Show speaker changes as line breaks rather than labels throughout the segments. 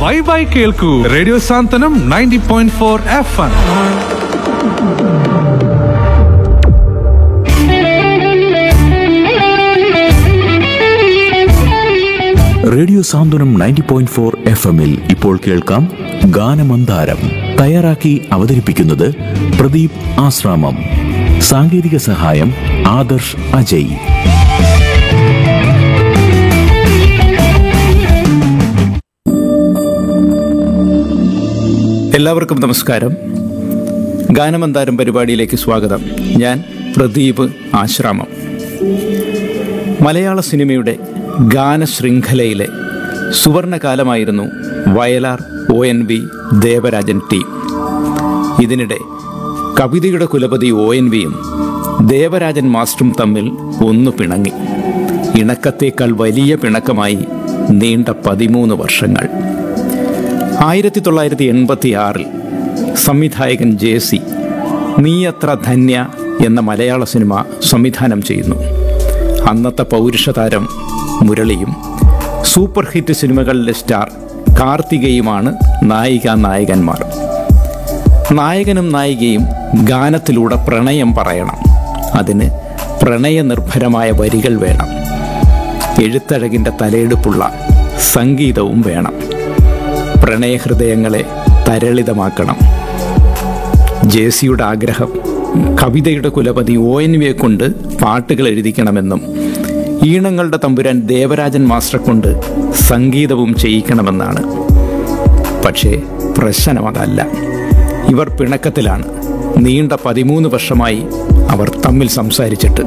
by bye കേൾക്കൂ radio Santhwanam ninety point four F M
radio Santhwanam ninety point four F എമ്മിൽ ഇപ്പോൾ കേൾക്കാം ഗാനമന്ദാരം തയ്യാറാക്കി അവതരിപ്പിക്കുന്നത് പ്രദീപ് ആശ്രാമം സാങ്കേതിക സഹായം ആദർശ് അജയ്
എല്ലാവർക്കും നമസ്കാരം ഗാനമന്താരം പരിപാടിയിലേക്ക് സ്വാഗതം ഞാൻ പ്രദീപ് ആശ്രാമം മലയാള സിനിമയുടെ ഗാനശൃംഖലയിലെ സുവർണകാലമായിരുന്നു Vayalar O N V Devarajan team ഇതിനിടെ കവിതയുടെ കുലപതി ഒ എൻ വിയും ദേവരാജൻ മാസ്റ്ററും തമ്മിൽ ഒന്നു പിണങ്ങി ഇണക്കത്തേക്കാൾ വലിയ പിണക്കമായി നീണ്ട പതിമൂന്ന് വർഷങ്ങൾ ആയിരത്തി തൊള്ളായിരത്തി എൺപത്തി ആറിൽ സംവിധായകൻ ജെ സി നീയത്ര ധന്യ എന്ന മലയാള സിനിമ സംവിധാനം ചെയ്യുന്നു അന്നത്തെ പൗരുഷ താരം മുരളിയും സൂപ്പർ ഹിറ്റ് സിനിമകളിലെ സ്റ്റാർ കാർത്തികയുമാണ് നായിക നായകന്മാർ നായകനും നായികയും ഗാനത്തിലൂടെ പ്രണയം പറയണം അതിന് പ്രണയനിർഭരമായ വരികൾ വേണം എഴുത്തഴകിൻ്റെ തലയെടുപ്പുള്ള സംഗീതവും വേണം പ്രണയഹൃദയങ്ങളെ തരളിതമാക്കണം ജേസിയുടെ ആഗ്രഹം കവിതയുടെ കുലപതി ഒ എൻ വിയെ കൊണ്ട് പാട്ടുകൾ എഴുതിക്കണമെന്നും ഈണങ്ങളുടെ തമ്പുരാൻ ദേവരാജൻ മാസ്റ്ററെ കൊണ്ട് സംഗീതവും ചെയ്യിക്കണമെന്നാണ് പക്ഷേ പ്രശ്നം അതല്ല ഇവർ പിണക്കത്തിലാണ് നീണ്ട പതിമൂന്ന് വർഷമായി അവർ തമ്മിൽ സംസാരിച്ചിട്ട്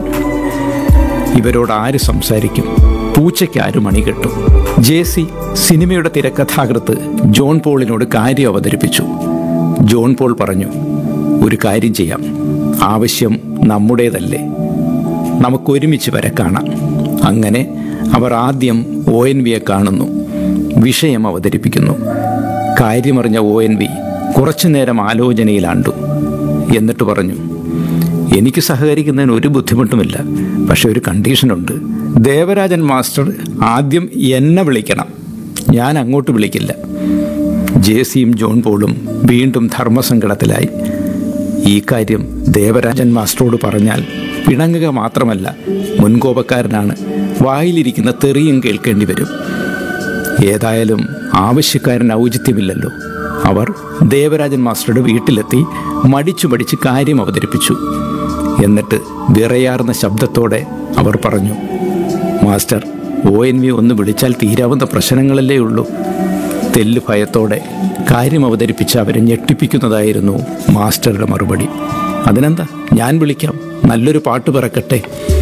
ഇവരോട് ആര് സംസാരിക്കും പൂച്ചയ്ക്ക് ആര് മണി കെട്ടും ജെ സി സിനിമയുടെ തിരക്കഥാകൃത്ത് ജോൺ പോളിനോട് കാര്യം അവതരിപ്പിച്ചു ജോൺ പോൾ പറഞ്ഞു ഒരു കാര്യം ചെയ്യാം ആവശ്യം നമ്മുടേതല്ലേ നമുക്കൊരുമിച്ച് വരെ കാണാം അങ്ങനെ അവർ ആദ്യം ഒ എൻ വിയെ കാണുന്നു വിഷയം അവതരിപ്പിക്കുന്നു കാര്യമറിഞ്ഞ ഒ എൻ വി കുറച്ചു നേരം ആലോചനയിലാണ്ടു എന്നിട്ട് പറഞ്ഞു എനിക്ക് സഹകരിക്കുന്നതിന് ഒരു ബുദ്ധിമുട്ടുമില്ല പക്ഷെ ഒരു കണ്ടീഷനുണ്ട് ദേവരാജൻ മാസ്റ്റർ ആദ്യം എന്നെ വിളിക്കണം ഞാൻ അങ്ങോട്ട് വിളിക്കില്ല ജെ സിയും ജോൺ പോളും വീണ്ടും ധർമ്മസങ്കടത്തിലായി ഈ കാര്യം ദേവരാജൻ മാസ്റ്ററോട് പറഞ്ഞാൽ പിണങ്ങുക മാത്രമല്ല മുൻകോപക്കാരനാണ് വായിലിരിക്കുന്ന തെറിയും കേൾക്കേണ്ടി വരും ഏതായാലും ആവശ്യക്കാരൻ ഔചിത്യമില്ലല്ലോ അവർ ദേവരാജൻ മാസ്റ്ററുടെ വീട്ടിലെത്തി മടിച്ചു മടിച്ച് കാര്യം അവതരിപ്പിച്ചു എന്നിട്ട് വിറയാർന്ന ശബ്ദത്തോടെ അവർ പറഞ്ഞു മാസ്റ്റർ ഒ എൻ വി ഒന്ന് വിളിച്ചാൽ തീരാവുന്ന പ്രശ്നങ്ങളല്ലേ ഉള്ളൂ തെല്ല് ഭയത്തോടെ കാര്യം അവതരിപ്പിച്ച അവരെ ഞെട്ടിപ്പിക്കുന്നതായിരുന്നു മാസ്റ്ററുടെ മറുപടി അതിനെന്താ ഞാൻ വിളിക്കാം നല്ലൊരു പാട്ട് പിറക്കട്ടെ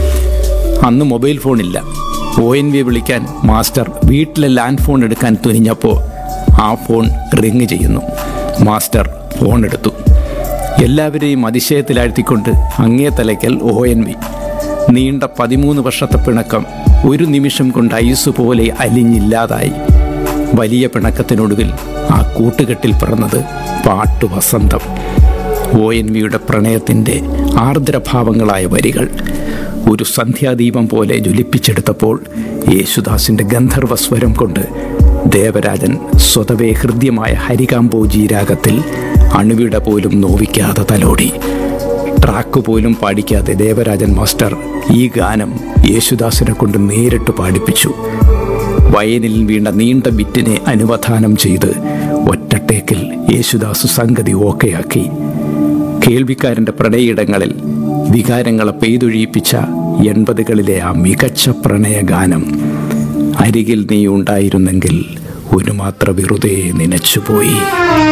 അന്ന് മൊബൈൽ ഫോണില്ല ഒ എൻ വി വിളിക്കാൻ മാസ്റ്റർ വീട്ടിലെ ലാൻഡ് ഫോൺ എടുക്കാൻ തുനിഞ്ഞപ്പോൾ ആ ഫോൺ റിങ് ചെയ്യുന്നു മാസ്റ്റർ ഫോൺ എടുത്തു എല്ലാവരെയും അതിശയത്തിലാഴ്ത്തിക്കൊണ്ട് അങ്ങേ തലയ്ക്കൽ ഒ എൻ വി നീണ്ട പതിമൂന്ന് വർഷത്തെ പിണക്കം ഒരു നിമിഷം കൊണ്ട് ഐസ് പോലെ അലിഞ്ഞില്ലാതായി വലിയ പിണക്കത്തിനൊടുവിൽ ആ കൂട്ടുകെട്ടിൽ പിറന്നത് പാട്ടു വസന്തം ഒ എൻ വിയുടെ പ്രണയത്തിൻ്റെ ആർദ്രഭാവങ്ങളായ വരികൾ ഒരു സന്ധ്യാദീപം പോലെ ജ്വലിപ്പിച്ചെടുത്തപ്പോൾ യേശുദാസിൻ്റെ ഗന്ധർവസ്വരം കൊണ്ട് ദേവരാജൻ സ്വതവേ ഹൃദ്യമായ ഹരികാംബോജി രാഗത്തിൽ അണുവിട പോലും നോവിക്കാതെ തലോടി ട്രാക്ക് പോലും പാടിക്കാതെ ദേവരാജൻ മാസ്റ്റർ ഈ ഗാനം യേശുദാസിനെ കൊണ്ട് നേരിട്ട് പാടിപ്പിച്ചു വയലിൽ വീണ നീണ്ട ബിറ്റിനെ അനുവധാനം ചെയ്ത് ഒറ്റട്ടേക്കിൽ യേശുദാസ് സംഗതി ഓക്കെയാക്കി കേൾവിക്കാരൻ്റെ പ്രണയിടങ്ങളിൽ വികാരങ്ങളെ പെയ്തൊഴിയിപ്പിച്ച എൺപതുകളിലെ ആ മികച്ച പ്രണയഗാനം അരികിൽ നീ ഉണ്ടായിരുന്നെങ്കിൽ ഒരു മാത്ര വെറുതെ നനച്ചുപോയി